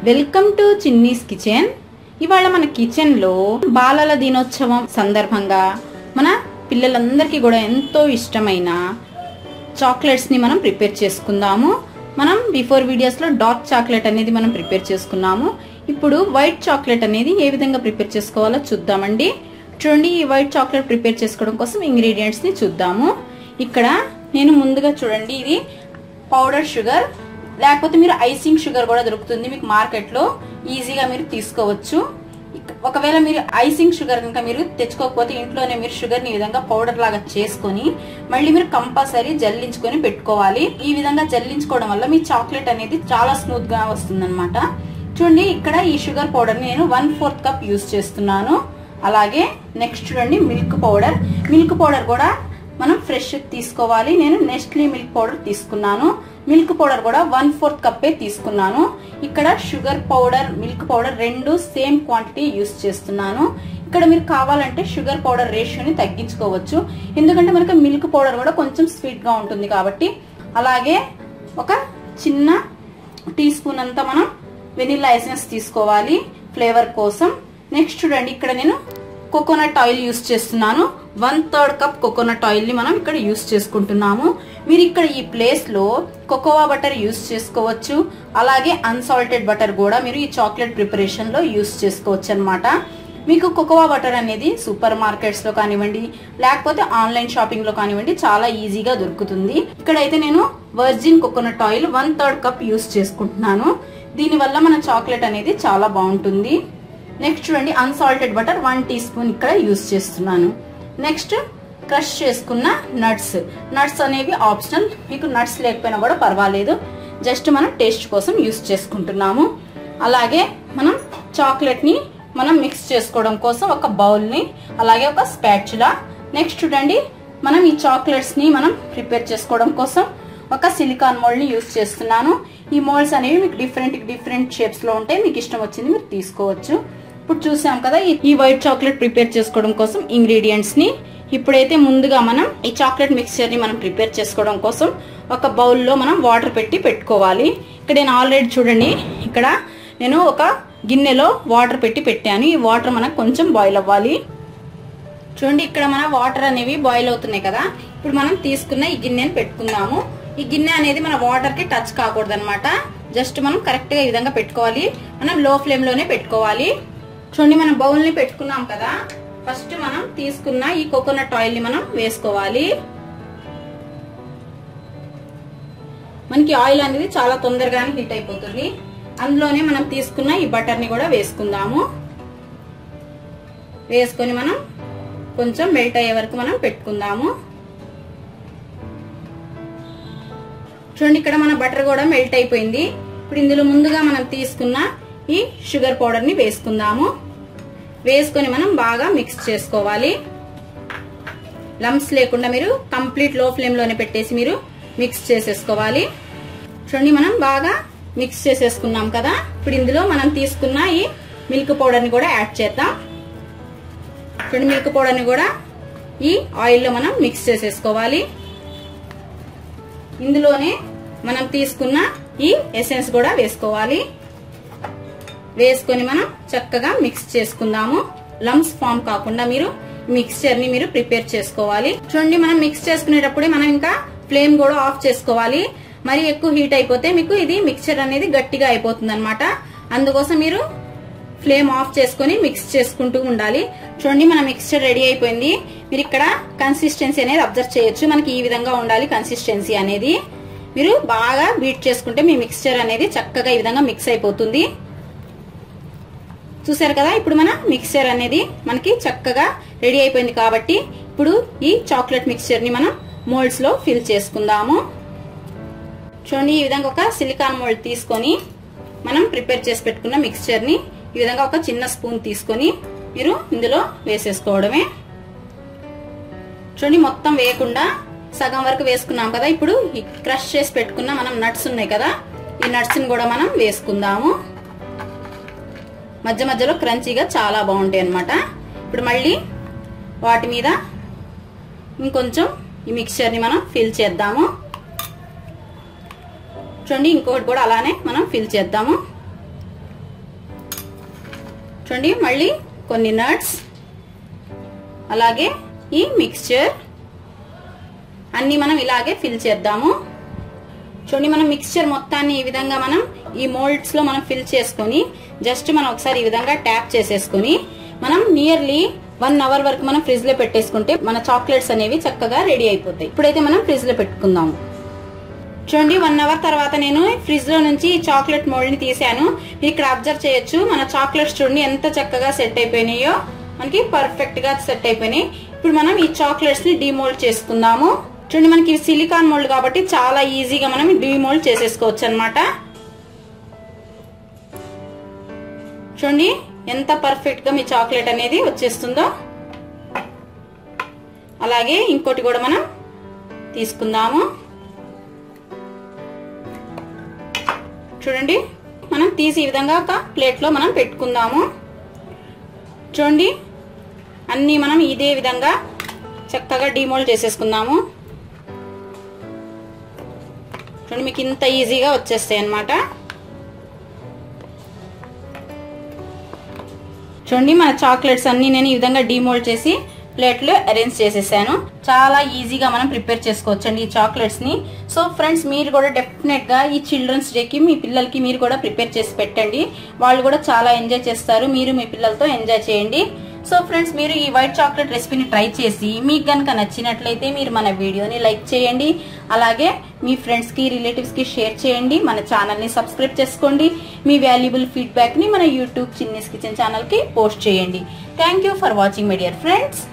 welcome to Chinni's kitchen ఇవాళ మన కిచెన్లో బాలల దినోత్సవం సందర్భంగా మన పిల్లలందరికీ కూడా ఎంతో ఇష్టమైన చాక్లెట్స్ని మనం ప్రిపేర్ చేసుకుందాము మనం బిఫోర్ వీడియోస్లో డార్క్ చాక్లెట్ అనేది మనం ప్రిపేర్ చేసుకున్నాము ఇప్పుడు వైట్ చాక్లెట్ అనేది ఏ విధంగా ప్రిపేర్ చేసుకోవాలో చూద్దామండి చూడండి ఈ వైట్ చాక్లెట్ ప్రిపేర్ చేసుకోవడం కోసం ఇంగ్రీడియంట్స్ని చూద్దాము ఇక్కడ నేను ముందుగా చూడండి ఇది పౌడర్ షుగర్ లేకపోతే మీరు ఐసింగ్ షుగర్ కూడా దొరుకుతుంది మీకు మార్కెట్లో ఈజీగా మీరు తీసుకోవచ్చు ఇక- ఒకవేళ మీరు ఐసింగ్ షుగర్ కనుక మీరు తెచ్చుకోకపోతే ఇంట్లోనే మీరు షుగర్ని ఈ విధంగా పౌడర్ లాగా చేసుకొని మళ్ళీ మీరు కంపల్సరీ జల్లించుకొని పెట్టుకోవాలి ఈ విధంగా జల్లించుకోవడం వల్ల మీ చాక్లెట్ అనేది చాలా స్మూత్ గా వస్తుంది చూడండి ఇక్కడ ఈ షుగర్ పౌడర్ నేను వన్ ఫోర్త్ కప్ యూస్ చేస్తున్నాను అలాగే నెక్స్ట్ చూడండి మిల్క్ పౌడర్ మిల్క్ పౌడర్ కూడా మనం ఫ్రెష్ తీసుకోవాలి నేను నెస్ట్లీ మిల్క్ పౌడర్ తీసుకున్నాను మిల్క్ పౌడర్ కూడా వన్ ఫోర్త్ కప్పే తీసుకున్నాను ఇక్కడ షుగర్ పౌడర్ మిల్క్ పౌడర్ రెండు సేమ్ క్వాంటిటీ యూస్ చేస్తున్నాను ఇక్కడ మీరు కావాలంటే షుగర్ పౌడర్ రేషియోని తగ్గించుకోవచ్చు ఎందుకంటే మనకి మిల్క్ పౌడర్ కూడా కొంచెం స్వీట్ గా ఉంటుంది కాబట్టి అలాగే ఒక చిన్న టీ స్పూన్ అంతా మనం వెనిల్లా ఎసెన్స్ తీసుకోవాలి ఫ్లేవర్ కోసం నెక్స్ట్ చూడండి ఇక్కడ నేను కోకోనట్ ఆయిల్ యూస్ చేస్తున్నాను one third cup coconut oil ని మనం ఇక్కడ యూస్ చేసుకుంటున్నాము మీరు ఇక్కడ ఈ ప్లేస్ లో కోకోవా బటర్ యూస్ చేసుకోవచ్చు అలాగే అన్సాల్టెడ్ బటర్ కూడా మీరు ఈ చాక్లెట్ ప్రిపరేషన్ లో యూస్ చేసుకోవచ్చు అనమాట మీకు కోకోవా బటర్ అనేది సూపర్ మార్కెట్స్ లో కానివ్వండి లేకపోతే ఆన్లైన్ షాపింగ్ లో కానివ్వండి చాలా ఈజీగా దొరుకుతుంది ఇక్కడైతే నేను virgin coconut oil one third cup use చేసుకుంటున్నాను దీనివల్ల మన చాక్లెట్ అనేది చాలా బాగుంటుంది నెక్స్ట్ చూడండి unsalted butter one teaspoon ఇక్కడ యూస్ చేస్తున్నాను నెక్స్ట్ క్రష్ చేసుకున్న నట్స్ నట్స్ అనేవి ఆప్షనల్ మీకు నట్స్ లేకపోయినా కూడా పర్వాలేదు జస్ట్ మనం టేస్ట్ కోసం యూస్ చేసుకుంటున్నాము అలాగే మనం చాక్లెట్ని మనం మిక్స్ చేసుకోవడం కోసం ఒక బౌల్ని అలాగే ఒక స్పాచులా నెక్స్ట్ చూడండి మనం ఈ చాక్లెట్స్ని మనం ప్రిపేర్ చేసుకోవడం కోసం ఒక సిలికాన్ మోల్డ్ని యూస్ చేస్తున్నాను ఈ మోల్డ్స్ అనేవి మీకు డిఫరెంట్ డిఫరెంట్ షేప్స్లో ఉంటాయి మీకు ఇష్టం వచ్చింది మీరు తీసుకోవచ్చు ఇప్పుడు చూసాం కదా ఈ- ఈ వైట్ చాక్లెట్ ప్రిపేర్ చేసుకోవడం కోసం ఇంగ్రీడియంట్స్ ని ఇప్పుడైతే ముందుగా మనం ఈ చాక్లెట్ మిక్స్చర్ ని మనం ప్రిపేర్ చేసుకోవడం కోసం ఒక బౌల్లో మనం వాటర్ పెట్టి పెట్టుకోవాలి ఇక్కడ నేను ఆల్రెడీ చూడండి ఇక్కడ నేను ఒక గిన్నెలో వాటర్ పెట్టి పెట్టాను ఈ వాటర్ మనకు కొంచెం బాయిల్ అవ్వాలి చూడండి ఇక్కడ మన వాటర్ అనేవి బాయిల్ అవుతున్నాయి కదా ఇప్పుడు మనం తీసుకున్న ఈ గిన్నెని పెట్టుకుందాము ఈ గిన్నె అనేది మన వాటర్ కి టచ్ కాకూడదు అనమాట జస్ట్ మనం కరెక్ట్ గా ఈ విధంగా పెట్టుకోవాలి మనం లో ఫ్లేమ్ లోనే పెట్టుకోవాలి చూడండి మనం బౌల్ ని పెట్టుకున్నాం కదా ఫస్ట్ మనం తీసుకున్న ఈ కోకోనట్ ఆయిల్ ని మనం వేసుకోవాలి మనకి ఆయిల్ అనేది చాలా తొందరగానే హీట్ అయిపోతుంది అందులోనే మనం తీసుకున్న ఈ బటర్ ని కూడా వేసుకుందాము వేసుకొని మనం కొంచెం మెల్ట్ అయ్యే వరకు మనం పెట్టుకుందాము చూడండి ఇక్కడ మన బటర్ కూడా మెల్ట్ అయిపోయింది ఇప్పుడు ఇందులో ముందుగా మనం తీసుకున్న ఈ షుగర్ పౌడర్ ని వేసుకుందాము వేసుకొని మనం బాగా మిక్స్ చేసుకోవాలి లమ్స్ లేకుండా మీరు కంప్లీట్ లో ఫ్లేమ్ లోనే పెట్టేసి మీరు మిక్స్ చేసేసుకోవాలి చూడండి మనం బాగా మిక్స్ చేసేసుకున్నాం కదా ఇప్పుడు ఇందులో మనం తీసుకున్న ఈ మిల్క్ పౌడర్ ని కూడా యాడ్ చేద్దాం చూడండి మిల్క్ పౌడర్ ని కూడా ఈ ఆయిల్లో మనం మిక్స్ చేసేసుకోవాలి ఇందులోనే మనం తీసుకున్న ఈ ఎసెన్స్ కూడా వేసుకోవాలి వేసుకొని మనం చక్కగా మిక్స్ చేసుకుందాము లమ్స్ ఫామ్ కాకుండా మీరు మిక్స్చర్ ని మీరు ప్రిపేర్ చేసుకోవాలి చూడండి మనం మిక్స్ చేసుకునేటప్పుడే మనం ఇంకా ఫ్లేమ్ కూడా ఆఫ్ చేసుకోవాలి మరి ఎక్కువ హీట్ అయిపోతే మీకు ఇది మిక్చర్ అనేది గట్టిగా అయిపోతుంది అనమాట అందుకోసం మీరు ఫ్లేమ్ ఆఫ్ చేసుకొని మిక్స్ చేసుకుంటూ ఉండాలి చూడండి మన మిక్స్చర్ రెడీ అయిపోయింది మీరు ఇక్కడ కన్సిస్టెన్సీ అనేది అబ్జర్వ్ చేయొచ్చు మనకి ఈ విధంగా ఉండాలి కన్సిస్టెన్సీ అనేది మీరు బాగా బీట్ చేసుకుంటే మీ మిక్స్చర్ అనేది చక్కగా ఈ విధంగా మిక్స్ అయిపోతుంది చూసారు కదా ఇప్పుడు మన మిక్స్చర్ అనేది మనకి చక్కగా రెడీ అయిపోయింది కాబట్టి ఇప్పుడు ఈ చాక్లెట్ మిక్స్చర్ ని మనం మోల్డ్స్ లో ఫిల్ చేసుకుందాము చూడండి ఈ విధంగా ఒక సిలికాన్ మోల్డ్ తీసుకొని మనం ప్రిపేర్ చేసి పెట్టుకున్న మిక్స్చర్ ని ఈ విధంగా ఒక చిన్న స్పూన్ తీసుకొని మీరు ఇందులో వేసేసుకోవడమే చూడండి మొత్తం వేయకుండా సగం వరకు వేసుకున్నాం కదా ఇప్పుడు ఈ క్రష్ చేసి పెట్టుకున్న మనం నట్స్ ఉన్నాయి కదా ఈ నట్స్ ని కూడా మనం వేసుకుందాము మధ్య మధ్యలో క్రంచీగా చాలా బాగుంటాయి అన్నమాట ఇప్పుడు మళ్ళీ వాటి మీద ఇంకొంచెం ఈ మిక్చర్ని మనం ఫిల్ చేద్దాము చూడండి ఇంకొకటి కూడా అలానే మనం ఫిల్ చేద్దాము చూడండి మళ్ళీ కొన్ని నట్స్ అలాగే ఈ మిక్స్చర్ అన్ని మనం ఇలాగే ఫిల్ చేద్దాము చూడండి మనం మిక్స్చర్ మొత్తాన్ని ఈ విధంగా మనం ఈ మోల్డ్స్ లో మనం ఫిల్ చేసుకొని జస్ట్ మనం ఒకసారి ఈ విధంగా ట్యాప్ చేసేసుకొని మనం నియర్లీ వన్ అవర్ వరకు మనం ఫ్రిడ్జ్ లో పెట్టేసుకుంటే మన చాక్లెట్స్ అనేవి చక్కగా రెడీ అయిపోతాయి ఇప్పుడైతే మనం ఫ్రిడ్జ్ లో పెట్టుకుందాము చూడండి వన్ అవర్ తర్వాత నేను ఫ్రిడ్జ్ లో నుంచి చాక్లెట్ మోల్డ్ ని తీసాను మీరు ఇక్కడ అబ్జర్వ్ చేయొచ్చు మన చాక్లెట్స్ చూడండి ఎంత చక్కగా సెట్ అయిపోయినాయో మనకి పర్ఫెక్ట్ గా సెట్ అయిపోయినాయి ఇప్పుడు మనం ఈ చాక్లెట్స్ ని డిమోల్డ్ చేసుకుందాము చూడండి మనకి ఇవి సిలికాన్ మోల్డ్ కాబట్టి చాలా ఈజీగా మనం డిమోల్డ్ చేసేసుకోవచ్చు అనమాట చూడండి ఎంత పర్ఫెక్ట్ గా మీ చాక్లెట్ అనేది వచ్చేస్తుందో అలాగే ఇంకోటి కూడా మనం తీసుకుందాము చూడండి మనం తీసి ఈ విధంగా ఒక ప్లేట్లో మనం పెట్టుకుందాము చూడండి అన్నీ మనం ఇదే విధంగా చక్కగా డిమోల్డ్ చేసేసుకుందాము చూడండి మీకు ఇంత ఈజీగా వచ్చేస్తాయి అన్నమాట చూడండి మన చాక్లెట్స్ అన్ని నేను ఈ విధంగా డిమోల్డ్ చేసి ప్లేట్లో అరేంజ్ చేసేసాను చాలా ఈజీగా మనం ప్రిపేర్ చేసుకోవచ్చు అండి ఈ చాక్లెట్స్ ని సో ఫ్రెండ్స్ మీరు కూడా డెఫినెట్ గా ఈ చిల్డ్రన్స్ డేకి మీ పిల్లలకి మీరు కూడా ప్రిపేర్ చేసి పెట్టండి వాళ్ళు కూడా చాలా ఎంజాయ్ చేస్తారు మీరు మీ పిల్లలతో ఎంజాయ్ చేయండి సో ఫ్రెండ్స్ మీరు ఈ వైట్ చాక్లెట్ రెసిపీని ట్రై చేసి మీకు కనుక నచ్చినట్లయితే మీరు మన వీడియోని లైక్ చేయండి అలాగే మీ ఫ్రెండ్స్కి రిలేటివ్స్కి షేర్ చేయండి మన ఛానల్ని సబ్స్క్రైబ్ చేసుకోండి మీ వాల్యుబుల్ ఫీడ్బ్యాక్ని మన యూట్యూబ్ చిన్నీస్ కిచెన్ ఛానల్కి పోస్ట్ చేయండి thank for watching my dear friends